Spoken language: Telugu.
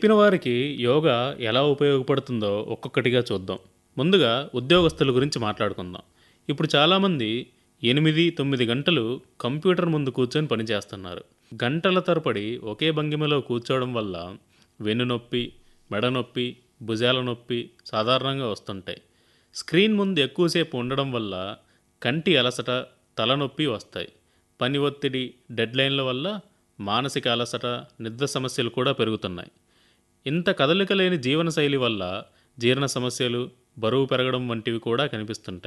చెప్పిన వారికి యోగా ఎలా ఉపయోగపడుతుందో ఒక్కొక్కటిగా చూద్దాం ముందుగా ఉద్యోగస్తుల గురించి మాట్లాడుకుందాం ఇప్పుడు చాలామంది ఎనిమిది తొమ్మిది గంటలు కంప్యూటర్ ముందు కూర్చొని పనిచేస్తున్నారు గంటల తరబడి ఒకే భంగిమలో కూర్చోవడం వల్ల వెన్నునొప్పి మెడ నొప్పి భుజాల నొప్పి సాధారణంగా వస్తుంటాయి స్క్రీన్ ముందు ఎక్కువసేపు ఉండడం వల్ల కంటి అలసట తలనొప్పి వస్తాయి పని ఒత్తిడి డెడ్లైన్ల వల్ల మానసిక అలసట నిద్ర సమస్యలు కూడా పెరుగుతున్నాయి ఇంత కదలిక లేని జీవనశైలి వల్ల జీర్ణ సమస్యలు బరువు పెరగడం వంటివి కూడా కనిపిస్తుంటాయి